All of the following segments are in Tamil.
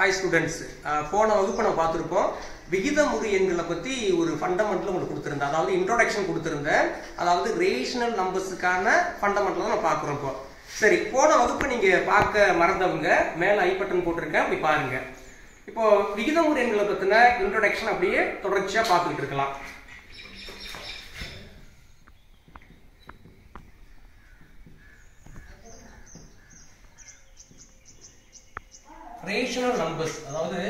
ஹாய் ஸ்டூடெண்ட்ஸ் போன வகுப்பு நம்ம பார்த்துருப்போம் விகிதமுறு எண்களை பற்றி ஒரு ஃபண்டமெண்டல் உங்களுக்கு கொடுத்துருந்தேன் அதாவது இன்ட்ரோடக்ஷன் கொடுத்துருந்தேன் அதாவது ரேஷனல் நம்பர்ஸுக்கான ஃபண்டமெண்டல் தான் நம்ம பார்க்குறோம் இப்போ சரி போன வகுப்பு நீங்கள் பார்க்க மறந்தவங்க மேலே ஐ பட்டன் போட்டிருக்கேன் அப்படி பாருங்க இப்போ விகிதமுறு எண்களை பற்றின இன்ட்ரோடக்ஷன் அப்படியே தொடர்ச்சியாக பார்த்துக்கிட்டு இருக்கலாம் ரேஷனல் நம்பர்ஸ் அதாவது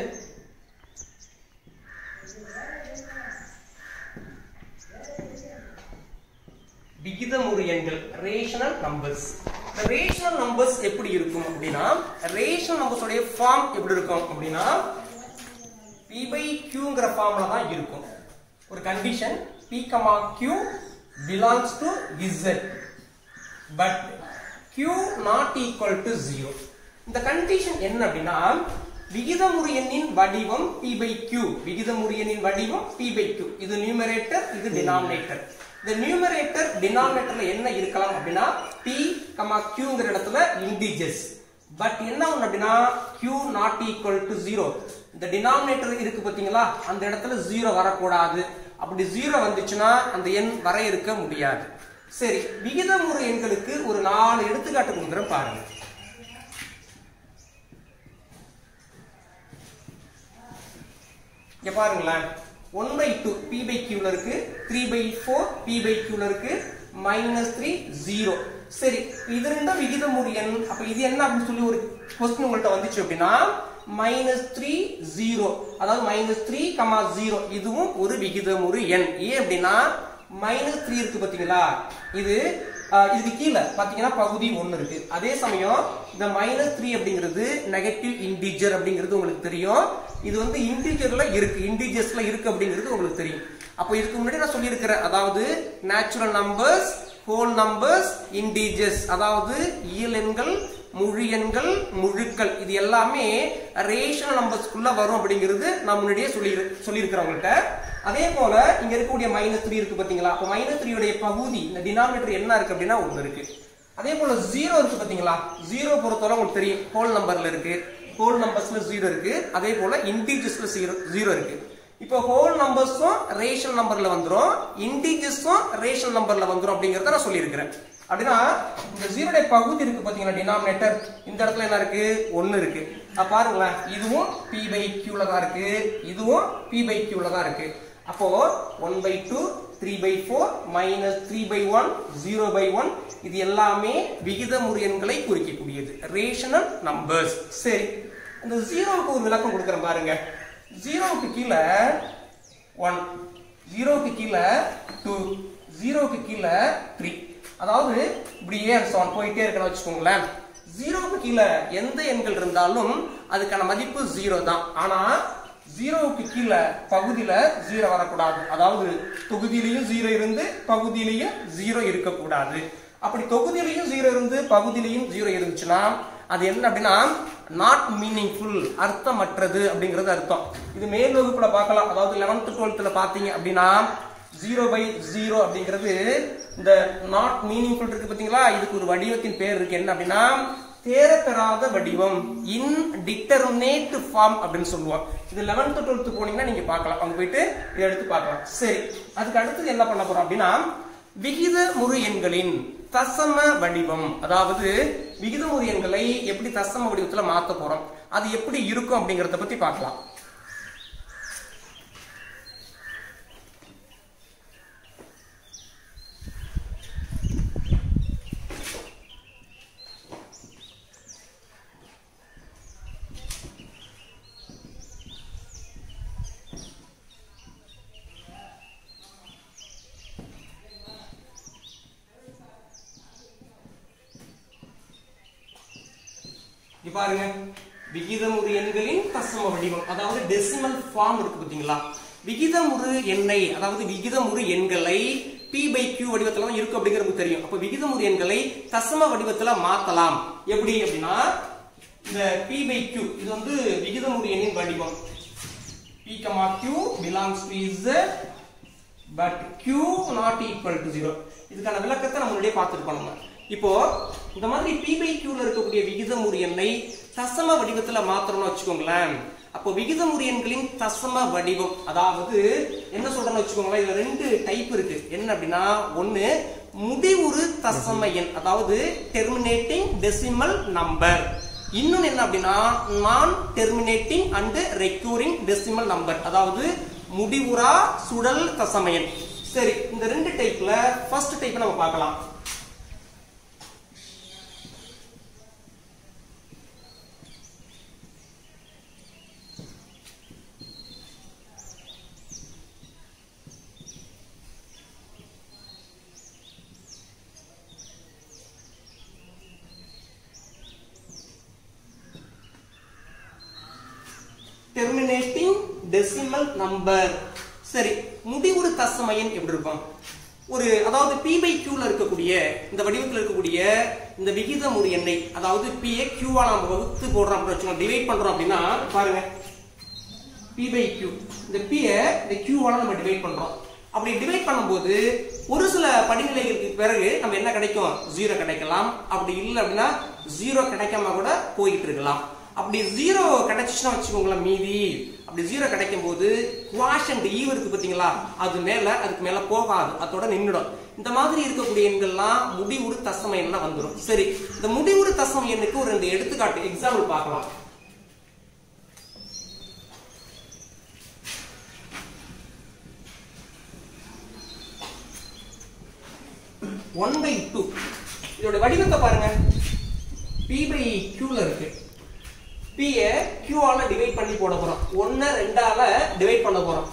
விகிதமுறு எண்கள் ரேஷனல் நம்பர்ஸ் ரேஷனல் நம்பர்ஸ் எப்படி இருக்கும் அப்படின்னா ரேஷனல் நம்பர்ஸோடைய ஃபார்ம் எப்படி இருக்கும் அப்படின்னா p பை கியூங்கிற ஃபார்ம்ல தான் இருக்கும் ஒரு condition p comma q belongs to z but q not equal to 0 இந்த கண்டிஷன் என்ன அப்படின்னா விகிதமுறு எண்ணின் வடிவம் p by q விகிதமுறு எண்ணின் வடிவம் p by q இது நியூமரேட்டர் இது டினாமினேட்டர் இந்த நியூமரேட்டர் டினாமினேட்டர்ல என்ன இருக்கலாம் அப்படின்னா p கமா qங்கிற இடத்துல இண்டிஜர்ஸ் பட் என்ன ஒண்ணு அப்படின்னா q not equal to zero இந்த டினாமினேட்டர் இருக்கு பாத்தீங்களா அந்த இடத்துல ஜீரோ வரக்கூடாது அப்படி ஜீரோ வந்துச்சுன்னா அந்த எண் வரையறுக்க முடியாது சரி விகிதமுறு எண்களுக்கு ஒரு நாலு எடுத்துக்காட்டு கொடுக்குறேன் பாருங்க இங்க பாருங்களேன் one by two p by கியூல இருக்கு three by four p by கியூல இருக்கு மைனஸ் த்ரீ ஜீரோ சரி இது ரெண்டும் விகிதமுறு எண் அப்ப இது என்ன அப்படின்னு சொல்லி ஒரு கொஸ்டின் உங்கள்கிட்ட வந்துச்சு அப்படின்னா மைனஸ் த்ரீ ஜீரோ அதாவது மைனஸ் த்ரீ கமா ஜீரோ இதுவும் ஒரு விகிதமுறு எண் ஏன் அப்படின்னா மைனஸ் த்ரீ இருக்கு பாத்தீங்களா இது ஆஹ், இதுக்கு கீழே பாத்தீங்கன்னா பகுதி ஒன்னு இருக்கு அதே சமயம் இந்த மைனஸ் த்ரீ அப்படிங்கிறது நெகட்டிவ் இன்டிஜர் அப்படிங்கிறது உங்களுக்கு தெரியும் இது வந்து இன்டிஜர்ல இருக்கு இன்டிஜர்ஸ்ல இருக்கு அப்படிங்கிறது உங்களுக்கு தெரியும் அப்போ இதுக்கு முன்னாடி நான் சொல்லியிருக்கிறேன் அதாவது natural numbers whole numbers integers அதாவது இயல் எண்கள் முழு எண்கள் முழுக்கள் இது எல்லாமே ரேஷனல் நம்பர்ஸ்க்குள்ள வரும் அப்படிங்கிறது நான் முன்னாடியே சொல்லி சொல்லியிருக்கிறேன் உங்கள்கிட்ட அதே போல இங்க இருக்கக்கூடிய மைனஸ் த்ரீ இருக்கு பாத்தீங்களா அப்ப மைனஸ் த்ரீ பகுதி இந்த டினாமினேட்டர் என்ன இருக்கு அப்படின்னா ஒண்ணு இருக்கு அதே போல ஜீரோ இருக்கு பாத்தீங்களா ஜீரோ பொறுத்தவரை உங்களுக்கு தெரியும் ஹோல் நம்பர்ல இருக்கு ஹோல் நம்பர்ஸ்ல ஜீரோ இருக்கு அதே போல இன்டீஜர்ஸ்ல ஜீரோ ஜீரோ இருக்கு இப்போ ஹோல் நம்பர்ஸும் ரேஷன் நம்பர்ல வந்துரும் இன்டீஜர்ஸும் ரேஷன் நம்பர்ல வந்துரும் அப்படிங்கறத நான் சொல்லியிருக்கிறேன் அப்படின்னா இந்த ஜீரோடைய பகுதி இருக்கு பாத்தீங்களா டினாமினேட்டர் இந்த இடத்துல என்ன இருக்கு ஒன்னு இருக்கு அப்ப பாருங்களேன் இதுவும் பி பை கியூல தான் இருக்கு இதுவும் பி பை கியூல தான் இருக்கு அப்போ one by two three by four minus three by one zero by one இது எல்லாமே விகிதமுறு எண்களை குறிக்கக்கூடியது ரேஷனல் நம்பர்ஸ் சரி இந்த ஜீரோவுக்கு ஒரு விளக்கம் கொடுக்குறேன் பாருங்க ஜீரோவுக்கு கீழே ஒன் ஜீரோவுக்கு கீழே டூ ஜீரோவுக்கு கீழே த்ரீ அதாவது இப்படியே ஒன் போயிட்டே இருக்கணும் வச்சுக்கோங்களேன் ஜீரோவுக்கு கீழே எந்த எண்கள் இருந்தாலும் அதுக்கான மதிப்பு ஜீரோ தான் ஆனா ஜீரோவுக்கு கீழே பகுதியில ஜீரோ வரக்கூடாது அதாவது தொகுதியிலையும் ஜீரோ இருந்து பகுதியிலையும் ஜீரோ இருக்கக்கூடாது அப்படி தொகுதியிலையும் ஜீரோ இருந்து பகுதியிலையும் ஜீரோ இருந்துச்சுன்னா அது என்ன அப்படின்னா நாட் மீனிங்ஃபுல் அர்த்தமற்றது அப்படிங்கிறது அர்த்தம் இது மேல் வகுப்புல பார்க்கலாம் அதாவது லெவன்த் டுவெல்த்ல பாத்தீங்க அப்படின்னா ஜீரோ பை ஜீரோ அப்படிங்கிறது இந்த நாட் மீனிங்ஃபுல் இருக்கு பாத்தீங்களா இதுக்கு ஒரு வடிவத்தின் பேர் இருக்கு என்ன அப்படின்னா தேரப்பெறாத வடிவம் இன் டிட்டர்மினேட் ஃபார்ம் அப்படின்னு சொல்லுவோம் இது லெவன்த் டுவெல்த் போனீங்கன்னா நீங்க பார்க்கலாம் அங்க போயிட்டு இதை எடுத்து பார்க்கலாம் சரி அதுக்கு அடுத்தது என்ன பண்ண போறோம் அப்படின்னா விகித முறு எண்களின் தசம வடிவம் அதாவது விகிதமுறு எண்களை எப்படி தசம வடிவத்துல மாத்த போறோம் அது எப்படி இருக்கும் அப்படிங்கறத பத்தி பார்க்கலாம் இங்க பாருங்க விகிதமுறு எண்களின் தசம வடிவம் அதாவது டெசிமல் ஃபார்ம் இருக்கு பாத்தீங்களா விகிதமுறு எண்ணை அதாவது விகிதமுறு எண்களை p பை q வடிவத்துல தான் இருக்கு அப்படிங்கிறது தெரியும் அப்ப விகிதமுறு எண்களை தசம வடிவத்துல மாத்தலாம் எப்படி அப்படின்னா இந்த p பை q இது வந்து விகிதமுறு எண்ணின் வடிவம் p comma q belongs to z but q not equal to 0 இதுக்கான விளக்கத்தை நம்ம முன்னாடியே பார்த்துருப்போம் நம்ம இப்போ இந்த மாதிரி p by q ல இருக்கக்கூடிய விகிதமுறு எண்ணை தசம வடிவத்துல மாத்திரம்னு வச்சுக்கோங்களேன் அப்போ விகிதமுறு எண்களின் தசம வடிவம் அதாவது என்ன சொல்றேன்னு வச்சுக்கோங்களேன் இதுல ரெண்டு டைப் இருக்கு என்ன அப்படின்னா ஒண்ணு முடிவுறு தசம எண் அதாவது டெர்மினேட்டிங் டெசிமல் நம்பர் இன்னொன்னு என்ன அப்படின்னா non terminating and recurring decimal number அதாவது முடிவுறா சுடல் தசம எண் சரி இந்த ரெண்டு டைப்ல ஃபர்ஸ்ட் டைப் நம்ம பார்க்கலாம் டெர்மினேட்டிங் டெசிமல் நம்பர் சரி முடிவுறு தசம எண் எப்படி இருக்கும் ஒரு அதாவது பி பை கியூல இருக்கக்கூடிய இந்த வடிவத்தில் இருக்கக்கூடிய இந்த விகிதமுறு எண்ணை அதாவது பி ஏ கியூவா நம்ம வகுத்து போடுறோம் அப்படின்னு வச்சுக்கோங்க டிவைட் பண்றோம் அப்படின்னா பாருங்க பி பை கியூ இந்த பி இந்த கியூவால நம்ம டிவைட் பண்றோம் அப்படி டிவைட் பண்ணும்போது ஒரு சில படிநிலைகளுக்கு பிறகு நம்ம என்ன கிடைக்கும் ஜீரோ கிடைக்கலாம் அப்படி இல்லை அப்படின்னா ஜீரோ கிடைக்காம கூட போயிட்டு இருக்கலாம் அப்படி ஜீரோ கிடைச்சிச்சுன்னா வச்சுக்கோங்களேன் மீதி அப்படி ஜீரோ கிடைக்கும் போது குவாஷன்ட் ஈவ் இருக்கு பாத்தீங்களா அது மேல அதுக்கு மேல போகாது அதோட நின்றுடும் இந்த மாதிரி இருக்கக்கூடிய எண்கள்லாம் முடிவுறு தசம எண்ணெல்லாம் வந்துடும் சரி இந்த முடிவுறு தசம எண்ணுக்கு ஒரு ரெண்டு எடுத்துக்காட்டு எக்ஸாம்பிள் பார்க்கலாம் ஒன் பை டூ இதோட வடிவத்தை பாருங்க பி பை கியூல இருக்கு பி கியூவால டிவைட் பண்ணி போட போறோம் ஒன்னு ரெண்டால டிவைட் பண்ண போறோம்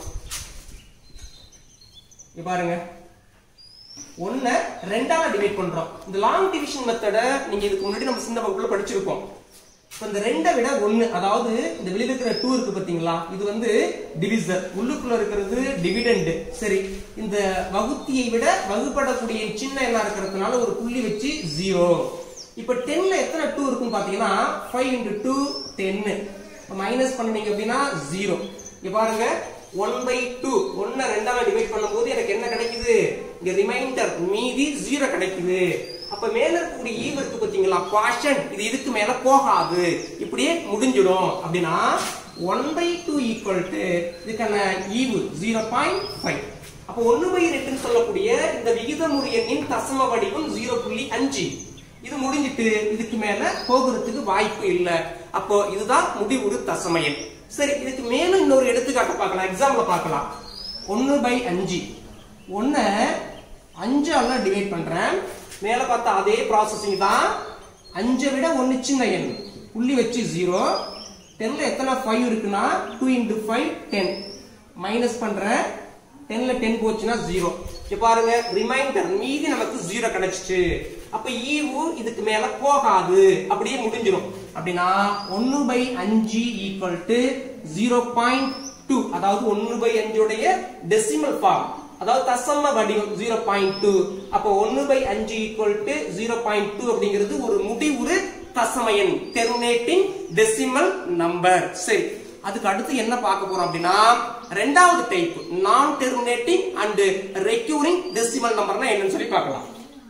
இங்க பாருங்க ஒன்ன ரெண்டால டிவைட் பண்றோம் இந்த லாங் டிவிஷன் மெத்தட நீங்க இதுக்கு முன்னாடி நம்ம சின்ன வகுப்புல படிச்சிருப்போம் இப்ப இந்த ரெண்டை விட ஒன்னு அதாவது இந்த வெளியில இருக்கிற டூ இருக்கு பாத்தீங்களா இது வந்து டிவிசர் உள்ளுக்குள்ள இருக்கிறது டிவிடெண்ட் சரி இந்த வகுத்தியை விட வகுப்படக்கூடிய சின்ன எண்ணா இருக்கிறதுனால ஒரு புள்ளி வச்சு ஜீரோ இப்ப டென்ல எத்தனை டூ இருக்கும் பாத்தீங்கன்னா ஃபைவ் இன்டு டூ டென்னு மைனஸ் பண்ணீங்க அப்படின்னா ஜீரோ இங்க பாருங்க ஒன் பை டூ ஒன்ன ரெண்டால டிவைட் பண்ணும்போது எனக்கு என்ன கிடைக்குது இங்க ரிமைண்டர் மீதி ஜீரோ கிடைக்குது அப்ப மேல இருக்கக்கூடிய ஈவ் இருக்கு பாத்தீங்களா குவாஷன் இது இதுக்கு மேல போகாது இப்படியே முடிஞ்சிடும் அப்படின்னா one by two equal to இதுக்கான ஈவு ஜீரோ பாயிண்ட் ஃபைவ் அப்போ ஒன்னு பை ரெண்டுன்னு சொல்லக்கூடிய இந்த விகிதமுறு எண்ணின் தசம வடிவம் ஜீரோ புள்ளி அஞ்சு இது முடிஞ்சிட்டு இதுக்கு மேல போகிறதுக்கு வாய்ப்பு இல்ல அப்போ இதுதான் முடிவுறு தசம எண் சரி இதுக்கு மேலும் இன்னொரு எடுத்துக்காட்டு பார்க்கலாம் எக்ஸாம்பிள் பார்க்கலாம் ஒன்னு பை அஞ்சு ஒன்ன அஞ்சால டிவைட் பண்றேன் மேல பார்த்தா அதே ப்ராசஸிங் தான் அஞ்சை விட ஒன்னு சின்ன எண் புள்ளி வச்சு ஜீரோ டென்ல எத்தனை ஃபைவ் இருக்குன்னா two into five ten minus பண்றேன் டென்ல டென் போச்சுன்னா ஜீரோ இப்ப பாருங்க ரிமைண்டர் மீதி நமக்கு ஜீரோ கிடைச்சிச்சு அப்ப ஈவு இதுக்கு மேல போகாது அப்படியே முடிஞ்சிடும் அப்படின்னா ஒன்னு பை அஞ்சு equal to zero point two அதாவது ஒன்னு பை அஞ்சுடைய டெசிமல் ஃபார்ம் அதாவது தசம வடிவம் ஜீரோ பாயிண்ட் டூ அப்போ ஒன்னு பை அஞ்சு equal to zero point two அப்படிங்கிறது ஒரு முடிவுறு தசம எண் டெர்மினேட்டிங் டெசிமல் நம்பர் சரி அதுக்கு அடுத்து என்ன பார்க்க போறோம் அப்படின்னா ரெண்டாவது type non terminating and recurring decimal நம்பர்னா என்னன்னு சொல்லி பார்க்கலாம்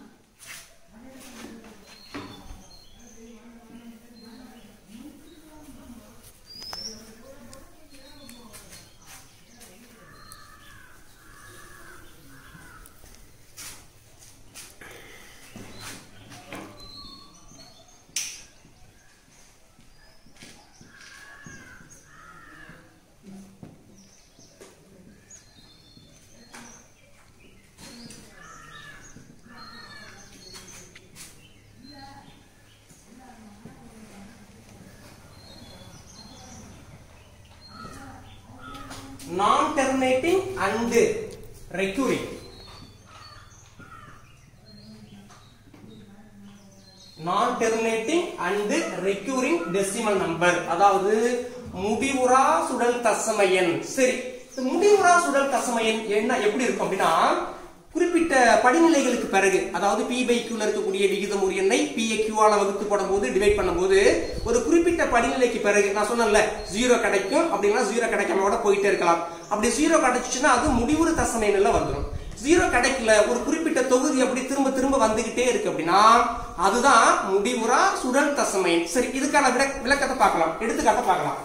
non terminating and recurring non terminating and recurring decimal number அதாவது முடிவுறா சுடல் தசம எண் சரி இந்த முடிவுறா சுடல் தசம எண் என்ன எப்படி இருக்கும் அப்படின்னா குறிப்பிட்ட படிநிலைகளுக்கு பிறகு அதாவது பி பை கியூல இருக்கக்கூடிய விகிதமுறு எண்ணை பி ஏ கியூவால வகுத்து போடும்போது டிவைட் பண்ணும்போது ஒரு குறிப்பிட்ட படிநிலைக்கு பிறகு நான் சொன்னேன்ல ஜீரோ கிடைக்கும் அப்படின்னா ஜீரோ கிடைக்காம கூட போயிட்டே இருக்கலாம் அப்படி ஜீரோ கிடைச்சிச்சுன்னா அது முடிவுறு தசம எண்ணில் வந்துடும் ஜீரோ கிடைக்கல ஒரு குறிப்பிட்ட தொகுதி அப்படி திரும்ப திரும்ப வந்துகிட்டே இருக்கு அப்படின்னா அதுதான் முடிவுறா சுழல் தசமையன் சரி இதுக்கான விளக்க- விளக்கத்தை பார்க்கலாம் எடுத்துக்காட்ட பார்க்கலாம்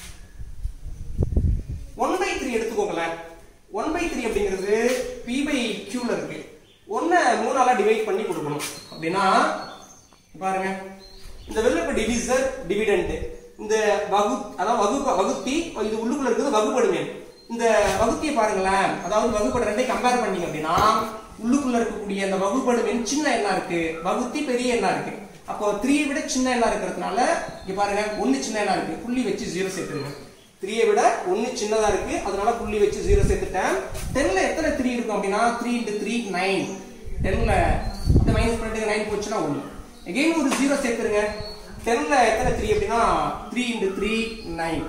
ஒன் பை த்ரீ எடுத்துக்கோங்களேன் ஒன் பை த்ரீ அப்படிங்கிறது பி பை கியூல இருக்கு ஒன்ன மூணால டிவைட் பண்ணி கொடுக்கணும் அப்படின்னா பாருங்க இந்த வெளில டிவிசர் டிவிடெண்ட் இந்த வகு அதாவது வகுப்பு வகுத்தி இது உள்ளுக்குள்ள இருக்குது வகுப்படுமே இந்த வகுத்தியை பாருங்களேன் அதாவது வகுப்படு ரெண்டையும் கம்பேர் பண்ணீங்க அப்படின்னா உள்ளுக்குள்ள இருக்கக்கூடிய அந்த வகுப்படுமென் சின்ன எண்ணா இருக்கு வகுத்தி பெரிய எண்ணா இருக்கு அப்போ த்ரீ விட சின்ன எண்ணா இருக்கிறதுனால இங்க பாருங்க ஒன்னு சின்ன எண்ணா இருக்கு புள்ளி வச்சு ஜீரோ சேர்த்துருங்க த்ரீயை விட ஒன்னு சின்னதா இருக்கு அதனால புள்ளி வச்சு ஜீரோ சேர்த்துட்டேன் டென்ல எத்தனை த்ரீ இருக்கும் அப்படின்னா த்ரீ இன்டு த்ரீ நைன் டென்ல இந்த மைனஸ் பண்ணிட்டு நைன் போச்சுன்னா ஒன்று எகைன் ஒரு ஜீரோ சேர்த்துருங்க டென்ல எத்தனை த்ரீ அப்படின்னா த்ரீ இன்டு த்ரீ நைன்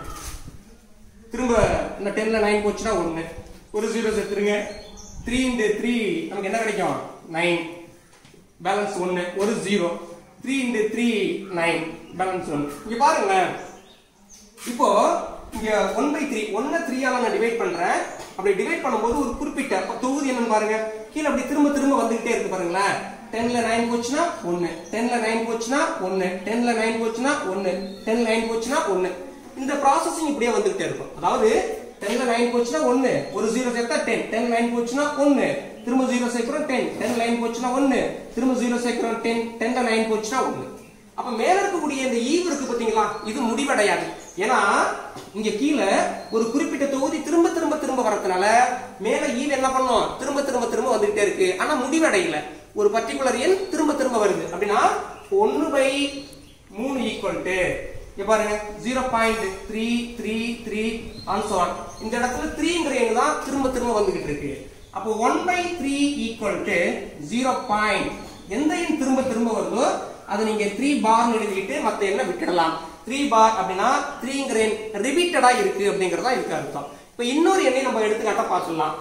திரும்ப இந்த டென்ல நைன் போச்சுன்னா ஒன்று ஒரு ஜீரோ சேர்த்துருங்க த்ரீ இன்டு த்ரீ நமக்கு என்ன கிடைக்கும் நைன் பேலன்ஸ் ஒன்று ஒரு zero three into three nine balance ஒன்று இங்க பாருங்களேன் இப்போ இங்க ஒன் பை த்ரீ ஒன்ன த்ரீயால நான் டிவைட் பண்றேன் அப்படி டிவைட் பண்ணும்போது ஒரு குறிப்பிட்ட அப்ப தொகுதி என்னன்னு பாருங்க கீழே அப்படி திரும்ப திரும்ப வந்துகிட்டே இருக்கு பாருங்களேன் டென்ல நைன் போச்சுன்னா ஒன்னு டென்ல நைன் போச்சுன்னா ஒன்னு டென்ல நைன் போச்சுன்னா ஒன்னு டென்ல நைன் போச்சுன்னா ஒன்னு இந்த ப்ராசஸிங் இப்படியே வந்துகிட்டே இருக்கும் அதாவது டென்ல நைன் போச்சுன்னா ஒன்னு ஒரு ஜீரோ சேர்த்தா டென் டென் நைன் போச்சுன்னா ஒன்னு திரும்ப ஜீரோ சேர்க்கிறோம் டென் டென் நைன் போச்சுன்னா ஒன்னு திரும்ப ஜீரோ சேர்க்கிறோம் டென் டென்ல நைன் போச்சுன்னா ஒன்னு அப்ப மேல இருக்கக்கூடிய இந்த ஈவு இருக்கு பாத்தீங்களா இது முடிவடையாது ஏன்னா இங்க கீழே ஒரு குறிப்பிட்ட தொகுதி திரும்ப திரும்ப திரும்ப வரதுனால மேல ஈவு என்ன பண்ணும் திரும்ப திரும்ப திரும்ப வந்துகிட்டே இருக்கு ஆனா முடிவடையல ஒரு பர்டிகுலர் எண் திரும்ப திரும்ப வருது அப்படின்னா ஒன்னு பை மூணு ஈக்குவல் டு இங்க பாருங்க zero point three three three and so on இந்த இடத்துல த்ரீங்கிற எண் தான் திரும்ப திரும்ப வந்துகிட்டு இருக்கு அப்போ one by three equal to zero point எந்த எண் திரும்ப திரும்ப வருதோ அதை நீங்க த்ரீ பார் எழுதிட்டு மத்த எண்ணை விட்டுடலாம் த்ரீ பார் அப்படின்னா த்ரீங்கிற எண் ரிப்பீட்டடா இருக்கு அப்படிங்கறதா இருக்கு அர்த்தம் இப்ப இன்னொரு எண்ணை நம்ம எடுத்துக்காட்டா பார்த்துடலாம்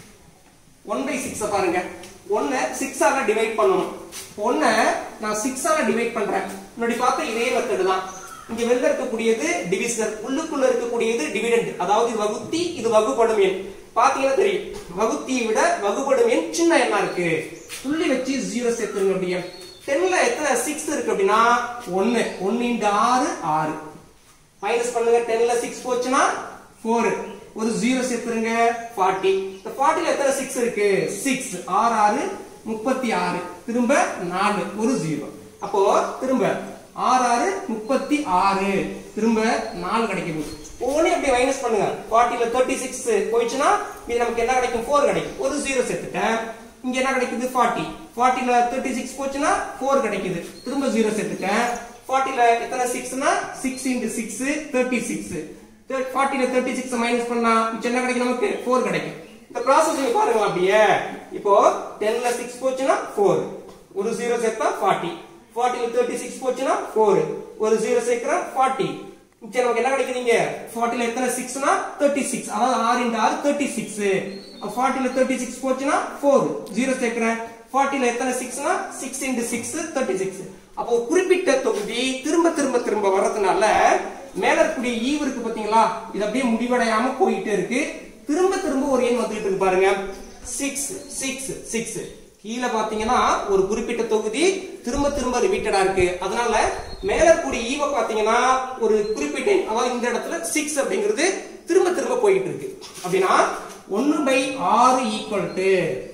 ஒன் பை சிக்ஸ் பாருங்க ஒன்ன சிக்ஸால டிவைட் பண்ணணும் ஒன்ன நான் சிக்ஸால டிவைட் பண்றேன் முன்னாடி பார்த்த இதே மெத்தட் தான் இங்க வெளில இருக்கக்கூடியது டிவிசர் உள்ளுக்குள்ள இருக்கக்கூடியது டிவிடெண்ட் அதாவது இது வகுத்தி இது வகுப்படும் எண் பாத்தீங்கன்னா தெரியும் வகுத்தியை விட வகுப்படும் எண் சின்ன எண்ணா இருக்கு புள்ளி வச்சு ஜீரோ சேர்த்துருங்க அப்படியே டென்ல எத்தனை சிக்ஸ் இருக்கு அப்படின்னா ஒன்னு ஒன்னு இன்டு ஆறு ஆறு மைனஸ் பண்ணுங்க டென்ல சிக்ஸ் போச்சுன்னா ஃபோர் ஒரு ஜீரோ சேர்த்துருங்க ஃபார்ட்டி இந்த ஃபார்ட்டில எத்தனை சிக்ஸ் இருக்கு சிக்ஸ் ஆறு ஆறு முப்பத்தி ஆறு திரும்ப நாலு ஒரு ஜீரோ அப்போ திரும்ப ஆறு ஆறு முப்பத்தி ஆறு திரும்ப நாலு கிடைக்கும் ஒவ்வொன்றையும் அப்படியே மைனஸ் பண்ணுங்க ஃபார்ட்டில தேர்ட்டி சிக்ஸ் போயிடுச்சுன்னா இது நமக்கு என்ன கிடைக்கும் ஃபோர் கிடைக்கும் ஒரு ஜீரோ சேர்த்துட்டேன் இங்க என்ன கிடைக்குது ஃபார்ட்டி ஃபார்ட்டில தேர்ட்டி சிக்ஸ் போச்சுன்னா ஃபோர் கிடைக்குது திரும்ப ஜீரோ சேர்த்துட்டேன் ஃபார்ட்டில எத்தனை சிக்ஸ்னா six into six thirty six ஃபார்ட்டில தேர்ட்டி சிக்ஸ் மைனஸ் பண்ணா மிச்சம் என்ன கிடைக்கும் நமக்கு ஃபோர் கிடைக்கும் இந்த ப்ராசஸ் பாருங்க அப்படியே இப்போ டென்ல சிக்ஸ் போச்சுன்னா ஃபோர் ஒரு ஜீரோ சேர்த்தா ஃபார்ட்டி ஃபார்ட்டில தேர்ட்டி சிக்ஸ் போச்சுன்னா ஃபோர் ஒரு ஜீரோ சேர்க்கிறா ஃபார்ட்டி மிச்சம் நமக்கு என்ன கிடைக்குதுங்க ஃபார்ட்டில எத்தனை சிக்ஸ்னா தேர்ட்டி சிக்ஸ் அதாவது ஆறு இன்டு ஆறு தேர்ட்டி சிக்ஸ் ஃபார்ட்டில தேர்ட்டி சிக்ஸ் போச்சுன்னா ஃபோர் ஜீரோ சேர்க்கிறேன் ஃபார்ட்டில எத்தனை சிக்ஸ்னா six into six thirty six அப்போ குறிப்பிட்ட தொகுதி திரும்ப திரும்ப திரும்ப வர்றதுனால மேல இருக்கக்கூடிய ஈவு இருக்கு பாத்தீங்களா இது அப்படியே முடிவடையாம போயிட்டே இருக்கு திரும்ப திரும்ப ஒரு எண் வந்துட்டு இருக்கு பாருங்க சிக்ஸ் சிக்ஸ் சிக்ஸ் கீழே பாத்தீங்கன்னா ஒரு குறிப்பிட்ட தொகுதி திரும்ப திரும்ப ரிப்பீட்டடா இருக்கு அதனால மேல இருக்கக்கூடிய ஈவ பாத்தீங்கன்னா ஒரு குறிப்பிட்ட எண், அதாவது இந்த இடத்துல சிக்ஸ் அப்படிங்கிறது திரும்ப திரும்ப போயிட்டு இருக்கு அப்படின்னா ஒன்னு பை ஆறு equal to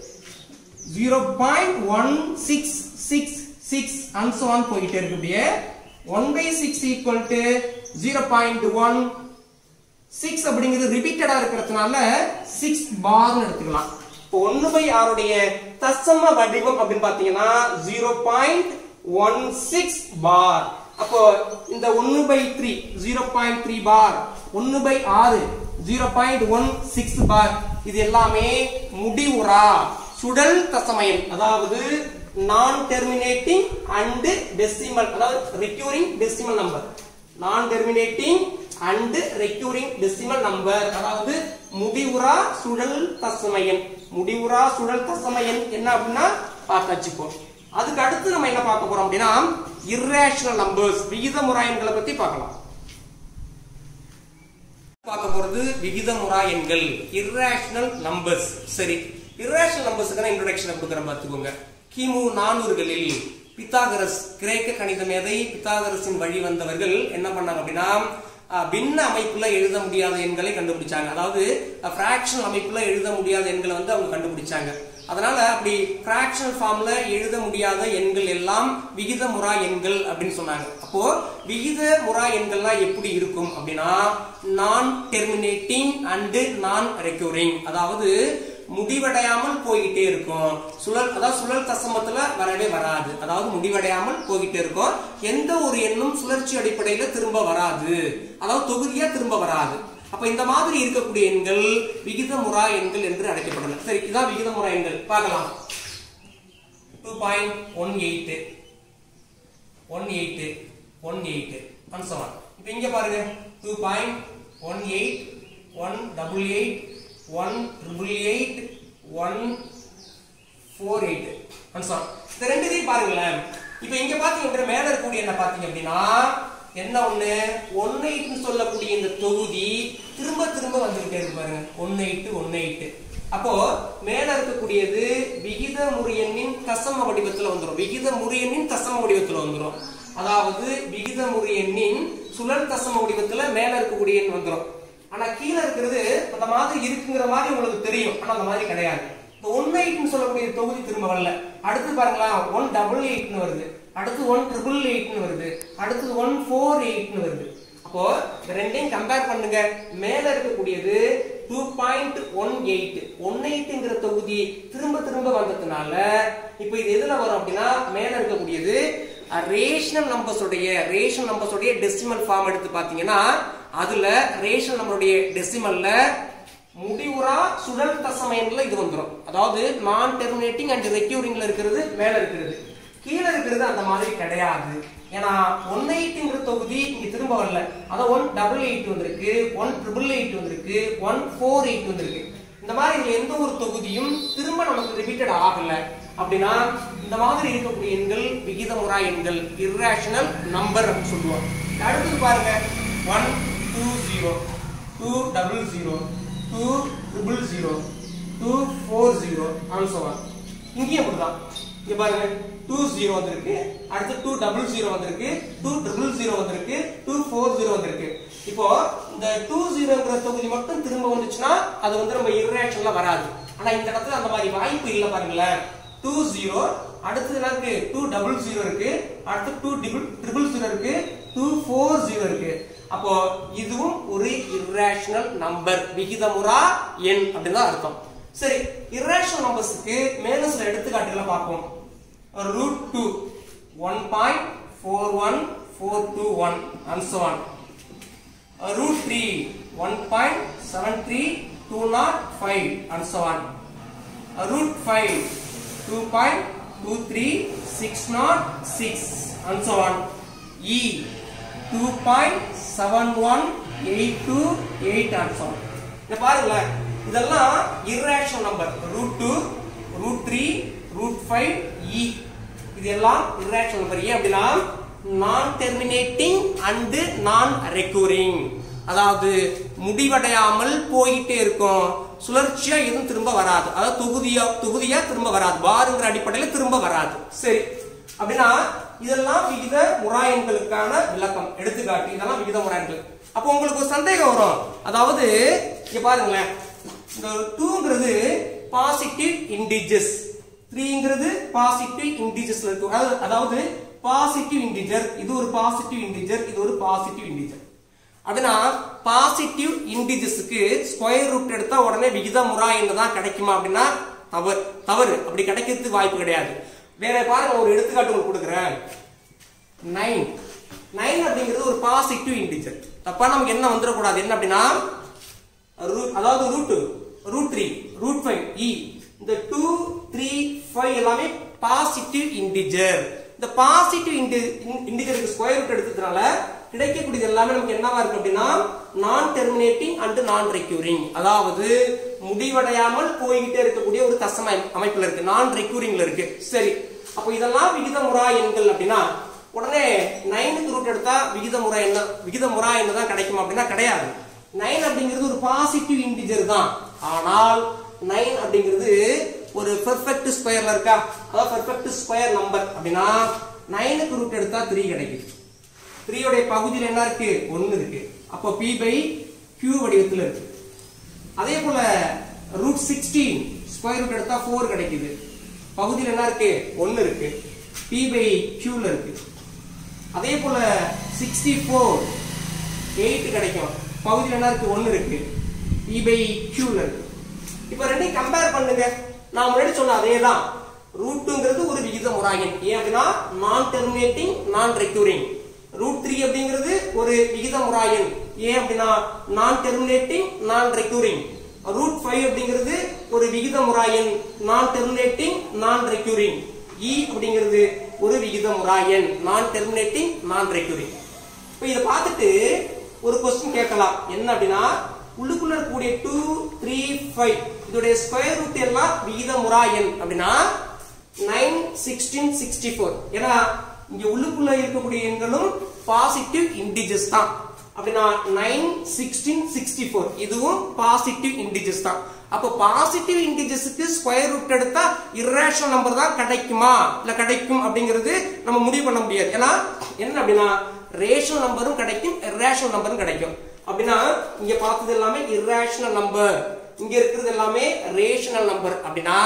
zero point one six six six and so on போயிட்டே இருக்கு அப்படியே one by six equal to zero point one six அப்படிங்கிறது ரிப்பீட்டடா இருக்கிறதுனால சிக்ஸ் பார்னு எடுத்துக்கலாம் இப்போ ஒன்னு பை ஆறுடைய தசம வடிவம் அப்படின்னு பாத்தீங்கன்னா zero point one six bar அப்போ இந்த ஒன்னு by three zero point three bar ஒன்னு பை ஆறு zero point one six bar இது எல்லாமே முடிவுறா சுடல் தசமயம் அதாவது நான் டெர்மினேட்டிங் அண்ட் டெசிமல் அதாவது recurring decimal number non terminating and recurring decimal number அதாவது முடிவுறா சுழல் தசமயன் முடிவுறா சுழல் தசமயன் என்ன அப்படின்னா பார்த்தாச்சுப்போம் அதுக்கு அடுத்து நம்ம என்ன பார்க்க போறோம் அப்படின்னா இர்ரேஷனல் நம்பர்ஸ் விகிதமுறா எண்களை பத்தி பார்க்கலாம் பார்க்க போறது விகிதமுறா எண்கள் இர்ரேஷனல் நம்பர்ஸ் சரி இர்ரேஷனல் நம்பர்ஸ்க்கான இன்ட்ரோடக்ஷன் கொடுக்குறேன் பார்த்துக்கோங்க கிமு நானூறுகளில் பித்தாகரஸ் கிரேக்க கணித மேதை பித்தாகரஸின் வழி வந்தவர்கள் என்ன பண்ணாங்க அப்படின்னா அஹ், பின்ன அமைப்புல எழுத முடியாத எண்களை கண்டுபிடிச்சாங்க அதாவது பிராக்ஷன் அமைப்புல எழுத முடியாத எண்களை வந்து அவங்க கண்டுபிடிச்சாங்க அதனால அப்படி பிராக்ஷனல் ஃபார்ம்ல எழுத முடியாத எண்கள் எல்லாம் விகிதமுறா எண்கள் அப்படின்னு சொன்னாங்க அப்போ விகித முறா எண்கள்லாம் எப்படி இருக்கும் அப்படின்னா நான் டெர்மினேட்டிங் அண்ட் நான் ரெக்யூரிங் அதாவது முடிவடையாமல் போய்கிட்டே இருக்கும் சுழல் அதாவது சுழல் தசமத்துல வரவே வராது அதாவது முடிவடையாமல் போய்கிட்டே இருக்கும் எந்த ஒரு எண்ணும் சுழற்சி அடிப்படையில திரும்ப வராது அதாவது தொகுதியா திரும்ப வராது அப்ப இந்த மாதிரி இருக்கக்கூடிய எண்கள் விகிதமுறா எண்கள் என்று அழைக்கப்படலாம் சரி இதான் விகிதமுறா எண்கள் பார்க்கலாம் two point one eight one eight one eight one seven இப்போ இங்க பாருங்க two point one eight one double eight one triple eight one four eight one seven இந்த ரெண்டுத்தையும் பாருங்களேன் இப்போ இங்க பாத்தீங்க மேல இருக்கக்கூடிய என்ன பாத்தீங்க அப்படின்னா என்ன ஒண்ணு ஒன் எயிட்னு சொல்லக்கூடிய இந்த தொகுதி திரும்ப திரும்ப வந்துகிட்டே இருக்கு பாருங்க ஒன் எயிட் ஒன் எயிட் அப்போ மேல இருக்கக்கூடியது விகித முறையெண்ணின் தசம வடிவத்துல வந்துரும் விகித முறையெண்ணின் தசம வடிவத்துல வந்துரும் அதாவது விகித முறையெண்ணின் சுழல் தசம வடிவத்துல மேல இருக்கக்கூடிய எண் வந்துரும் ஆனா கீழே இருக்கிறது அந்த மாதிரி இருக்குங்கிற மாதிரி உங்களுக்கு தெரியும் ஆனா அந்த மாதிரி கிடையாது இந்த ஒன் எயிட்னு சொல்லக்கூடிய தொகுதி திரும்ப வரல அடுத்து பாருங்களா ஒன் டபுள் எயிட்னு வருது அடுத்து ஒன் ட்ரிபிள் எயிட்னு வருது அடுத்து ஒன் ஃபோர் எயிட்னு வருது அப்போ இந்த ரெண்டையும் கம்பேர் பண்ணுங்க மேல இருக்கக்கூடியது two point one eight one எயிட்ங்கிற தொகுதி திரும்ப திரும்ப வந்ததுனால இப்போ இது எதுல வரும் அப்படின்னா மேல இருக்கக்கூடியது ரேஷனல் நம்பர்ஸ் உடைய ரேஷனல் நம்பர்ஸ் உடைய டெசிமல் ஃபார்ம் எடுத்து பாத்தீங்கன்னா அதுல ரேஷனல் நம்பருடைய டெசிமல்ல முடிவுறா சுழல் தசம எண்ல இது வந்துரும் அதாவது நான் டெர்மினேட்டிங் அண்ட் ரெக்யூரிங்ல இருக்கிறது மேல இருக்கிறது கீழே இருக்கிறது அந்த மாதிரி கிடையாது ஏன்னா ஒன் எயிட்ங்கிற தொகுதி இங்க திரும்ப வரல அதான் ஒன் டபுள் எயிட் வந்திருக்கு ஒன் ட்ரிபிள் எயிட் வந்திருக்கு ஒன் ஃபோர் எயிட் வந்திருக்கு இந்த மாதிரி இதுல எந்த ஒரு தொகுதியும் திரும்ப நமக்கு ரிப்பீட்டட் ஆகல அப்படின்னா இந்த மாதிரி இருக்கக்கூடிய எண்கள் விகிதமுறா எண்கள் இர்ரேஷனல் நம்பர் அப்படின்னு சொல்லுவோம் அடுத்தது பாருங்க one two zero two double zero two triple zero two four zero and so on இங்கேயும் அப்படிதான் இங்க பாருங்க டூ ஜீரோ வந்திருக்கு அடுத்து டூ டபுள் ஜீரோ வந்திருக்கு டூ ட்ரிபிள் ஜீரோ வந்திருக்கு டூ ஃபோர் ஜீரோ வந்திருக்கு இப்போ இந்த டூ ஜீரோங்கிற தொகுதி மட்டும் திரும்ப வந்துச்சுன்னா அது வந்து நம்ம இர்ரேஷன்ல வராது ஆனா இந்த இடத்துல அந்த மாதிரி வாய்ப்பு இல்ல பாருங்களேன் டூ ஜீரோ அடுத்து என்ன இருக்கு டூ டபுள் ஜீரோ இருக்கு அடுத்து டூ ட்ரிபிள் ஜீரோ இருக்கு டூ ஃபோர் ஜீரோ இருக்கு அப்போ இதுவும் ஒரு இர்ரேஷனல் நம்பர் விகிதமுறா எண் அப்படின்னு தான் அர்த்தம் சரி இர்ரேஷனல் நம்பர்ஸ்க்கு மேலும் சில எடுத்துக்காட்டுகளை பார்ப்போம் root two one point four one four two one and so on root three one point seven three two nought five and so on root 5 2.23606 and so on e 2.71828 and so on இங்க பாருங்களேன் இதெல்லாம் irrational number root 2 root 3 root 5 e இது எல்லாம் irrational number ஏன் அப்படின்னா நான் டெர்மினேட்டிங் அண்ட் நான் ரெக்கூரிங் அதாவது முடிவடையாமல் போயிட்டே இருக்கும் சுழற்சியா எதுவும் திரும்ப வராது அதாவது தொகுதியா தொகுதியா திரும்ப வராது பாருங்கிற அடிப்படையில திரும்ப வராது சரி அப்படின்னா இதெல்லாம் விகித முறாயன்களுக்கான விளக்கம் எடுத்துக்காட்டு இதெல்லாம் விகித முறாயன்கள் அப்போ உங்களுக்கு ஒரு சந்தேகம் வரும் அதாவது இங்க பாருங்களேன் இந்த டூங்கிறது பாசிட்டிவ் இன்டிஜஸ் த்ரீங்கிறது பாசிட்டிவ் இன்டிஜஸ்ல இருக்கும் அதாவது- அதாவது பாசிட்டிவ் இன்டிஜர் இது ஒரு பாசிட்டிவ் இன்டிஜர் இது ஒரு பாசிட்டிவ் இன்டிஜர் அப்படின்னா பாசிட்டிவ் இன்டிஜஸ்க்கு ஸ்கொயர் ரூட் எடுத்தா உடனே விகிதமுறா தான் கிடைக்குமா அப்படின்னா தவறு தவறு அப்படி கிடைக்கிறதுக்கு வாய்ப்பு கிடையாது வேற பாருங்க ஒரு எடுத்துக்காட்டு உங்களுக்கு கொடுக்குறேன் நைன் நைன் அப்படிங்கிறது ஒரு பாசிட்டிவ் இன்டிஜர் தப்பா நமக்கு என்ன வந்துடக்கூடாது என்ன அப்படின்னா root- அதாவது root root three root five இ இந்த டூ த்ரீ ஃபைவ் எல்லாமே பாசிட்டிவ் இன்டிஜர் இந்த பாசிட்டிவ் இன்டிஜருக்கு ஸ்கொயர் ரூட் எடுத்ததுனால கிடைக்கக்கூடியது எல்லாமே நமக்கு என்னவா இருக்கு அப்படின்னா நான் டெர்மினேட்டிங் அண்ட் நான் ரெக்யூரிங் அதாவது முடிவடையாமல் போய்கிட்டே இருக்கக்கூடிய ஒரு தசம அமைப்புல இருக்கு நான் ரெக்யூரிங்ல இருக்கு சரி அப்போ இதெல்லாம் விகிதமுறா எண்கள் அப்படின்னா உடனே நைனுக்கு ரூட் எடுத்தா விகிதமுறை என்ன விகிதமுறா என்ன தான் கிடைக்கும் அப்படின்னா கிடையாது நைன் அப்படிங்கிறது ஒரு பாசிட்டிவ் இன்டிஜர் தான் ஆனால் நைன் அப்படிங்கிறது ஒரு பெர்ஃபெக்ட் ஸ்கொயர்ல இருக்கா அதாவது பெர்ஃபெக்ட் ஸ்கொயர் நம்பர் அப்படின்னா நைனுக்கு ரூட் எடுத்தா த்ரீ கிடைக்குது த்ரீயோடைய பகுதியில் என்ன இருக்கு ஒன்னு இருக்கு அப்போ பி பை கியூ வடிவத்தில் இருக்கு அதே போல ரூட் சிக்ஸ்டீன் ஸ்கொயர் ரூட் எடுத்தா ஃபோர் கிடைக்குது பகுதியில் என்ன இருக்கு ஒன்னு இருக்கு பி பை கியூல இருக்கு அதே போல சிக்ஸ்டி ஃபோர் எயிட் கிடைக்கும் பகுதியில் என்ன இருக்கு ஒன்னு இருக்கு பி பை கியூல இருக்கு இப்போ ரெண்டையும் கம்பேர் பண்ணுங்க நான் முன்னாடி சொன்ன அதே தான் ரூட்டுங்கிறது ஒரு விகித முறாயன் ஏன் அப்படின்னா நான் டெர்மினேட்டிங் நான் ரெக்யூரிங் ரூட் த்ரீ அப்படிங்கிறது ஒரு விகித முறாயன் ஏன் அப்படின்னா நான் டெர்மினேட்டிங் நான் ரெக்யூரிங் ரூட் ஃபைவ் அப்படிங்கிறது ஒரு விகித முறாயன் நான் டெர்மினேட்டிங் நான் ரெக்யூரிங் இ அப்படிங்கிறது ஒரு விகித முறாயன் நான் டெர்மினேட்டிங் நான் ரெக்யூரிங் இப்போ இதை பார்த்துட்டு ஒரு கொஸ்டின் கேட்கலாம் என்ன அப்படின்னா உள்ளுக்குள்ள இருக்கக்கூடிய டூ த்ரீ ஃபைவ் இதோடைய ஸ்கொயர் ரூட் எல்லாம் விகித முறாயன் அப்படின்னா நைன் சிக்ஸ்டீன் சிக்ஸ்டி ஃபோர் ஏன்னா இங்க உள்ளுக்குள்ள இருக்கக்கூடிய எண்களும் பாசிட்டிவ் இன்டிஜஸ் தான் அப்படின்னா நைன் சிக்ஸ்டீன் சிக்ஸ்டி ஃபோர் இதுவும் பாசிட்டிவ் இன்டிஜஸ் தான் அப்போ பாசிட்டிவ் இன்டிஜஸ்க்கு ஸ்கொயர் ரூட் எடுத்தா இரேஷனல் நம்பர் தான் கிடைக்குமா இல்ல கிடைக்கும் அப்படிங்கிறது நம்ம முடிவு பண்ண முடியாது ஏன்னா என்ன அப்படின்னா ரேஷனல் நம்பரும் கிடைக்கும் இரேஷனல் நம்பரும் கிடைக்கும் அப்படின்னா இங்க பார்த்தது எல்லாமே இரேஷனல் நம்பர் இங்க இருக்கிறது எல்லாமே ரேஷனல் நம்பர் அப்படின்னா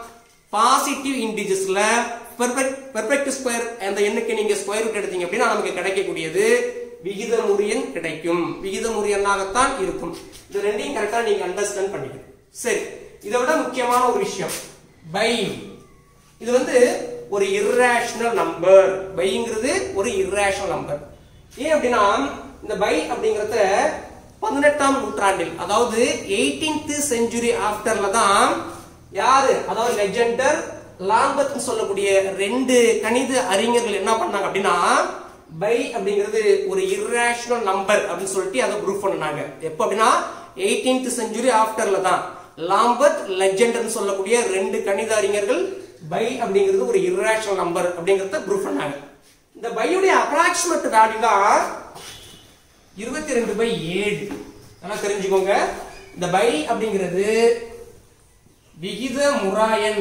பாசிட்டிவ் இன்டிஜஸ்ல பெர்ஃபெக்ட் பெர்ஃபெக்ட் ஸ்கொயர் அந்த எண்ணுக்கு நீங்க ஸ்கொயர் ரூட் எடுத்தீங்க அப்படின்னா நமக்கு கிடைக்கக்கூடியது விகித முறியன் கிடைக்கும் விகித முறியனாகத்தான் இருக்கும் இது ரெண்டையும் கரெக்டா நீங்க அண்டர்ஸ்டாண்ட் பண்ணிக்கணும் சரி இதை விட முக்கியமான ஒரு விஷயம் பை இது வந்து ஒரு irrational நம்பர் பைங்கிறது ஒரு irrational நம்பர் ஏன் அப்படின்னா இந்த பை அப்படிங்கறத பதினெட்டாம் நூற்றாண்டில் அதாவது 18th செஞ்சுரி ஆஃப்டர்ல தான் யாரு அதாவது லெஜெண்டர் லாம்பத் சொல்லக்கூடிய ரெண்டு கணித அறிஞர்கள் என்ன பண்ணாங்க அப்படின்னா பை அப்படிங்கிறது ஒரு irrational நம்பர் அப்படின்னு சொல்லிட்டு அதை ப்ரூவ் பண்ணாங்க எப்ப அப்படின்னா 18th செஞ்சுரி ஆஃப்டர்ல தான் லாம்பத் லெஜெண்டர்னு சொல்லக்கூடிய ரெண்டு கணித அறிஞர்கள் பை அப்படிங்கிறது ஒரு irrational நம்பர் அப்படிங்கறத ப்ரூவ் பண்ணாங்க இந்த பையுடைய அப்ராக்சிமேட் வேல்யூ தான் இருபத்தி ரெண்டு பை ஏழு நல்லா தெரிஞ்சுக்கோங்க இந்த பை அப்படிங்கிறது விகித முராயன்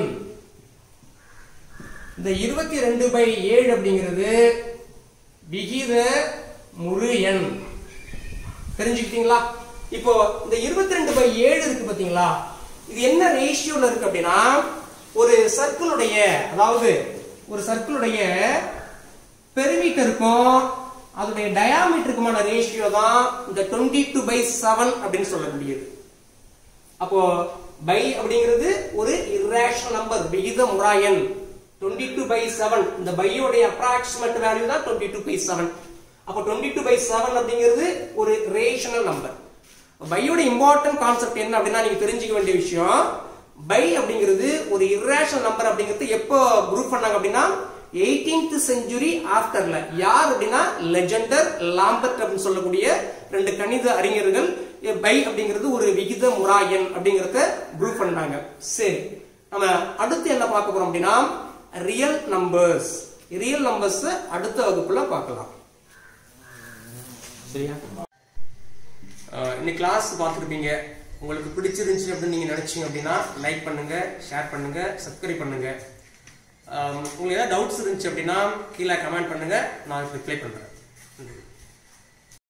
இந்த இருபத்தி ரெண்டு பை ஏழு அப்படிங்கிறது விகித முழு எண் தெரிஞ்சுக்கிட்டீங்களா இப்போ இந்த இருபத்தி ரெண்டு பை ஏழு இருக்கு பாத்தீங்களா இது என்ன ரேஷியோல இருக்கு அப்படின்னா ஒரு சர்க்கிளுடைய அதாவது ஒரு சர்க்கிளுடைய பெருமீட்டருக்கும் அதனுடைய டயாமீட்டருக்குமான ரேஷியோ தான் இந்த டுவெண்ட்டி டூ பை செவன் அப்படின்னு சொல்லக்கூடியது அப்போ பை அப்படிங்கிறது ஒரு irrational நம்பர் விகித முறாயன் 22 டூ பை செவன் இந்த பையோடைய அப்ராக்சிமேட் வேல்யூ தான் 22 டூ பை செவன் அப்போ 22 டூ பை செவன் அப்படிங்கிறது ஒரு ரேஷனல் நம்பர் பையோட இம்பார்ட்டன்ட் கான்செப்ட் என்ன அப்படின்னா நீங்க தெரிஞ்சுக்க வேண்டிய விஷயம் பை அப்படிங்கிறது ஒரு irrational நம்பர் அப்படிங்கிறது எப்போ ப்ரூவ் பண்ணாங்க அப்படின்னா 18th செஞ்சுரி ஆஃப்டர்ல யார் அப்படின்னா லெஜெண்டர் லாம்பர்ட் அப்படின்னு சொல்லக்கூடிய ரெண்டு கணித அறிஞர்கள் பை அப்படிங்கிறது ஒரு விகித முறாயன் அப்படிங்கறத ப்ரூவ் பண்ணாங்க சரி நம்ம அடுத்து என்ன பார்க்க போறோம் அப்படின்னா ரியல் நம்பர்ஸ் ரியல் நம்பர்ஸ் அடுத்த வகுப்புல பார்க்கலாம் சரியா அஹ் இன்னைக்கு கிளாஸ் பார்த்துருப்பீங்க உங்களுக்கு பிடிச்சிருந்துச்சு அப்படின்னு நீங்க நினைச்சீங்க அப்படின்னா லைக் பண்ணுங்க ஷேர் பண்ணுங்க சப்ஸ்கிரைப் பண்ணுங்க அஹ் உங்களுக்கு ஏதாவது டவுட்ஸ் இருந்துச்சு அப்படின்னா கீழே கமெண்ட் பண்ணுங்க நான் ரிப்ளை பண்றேன்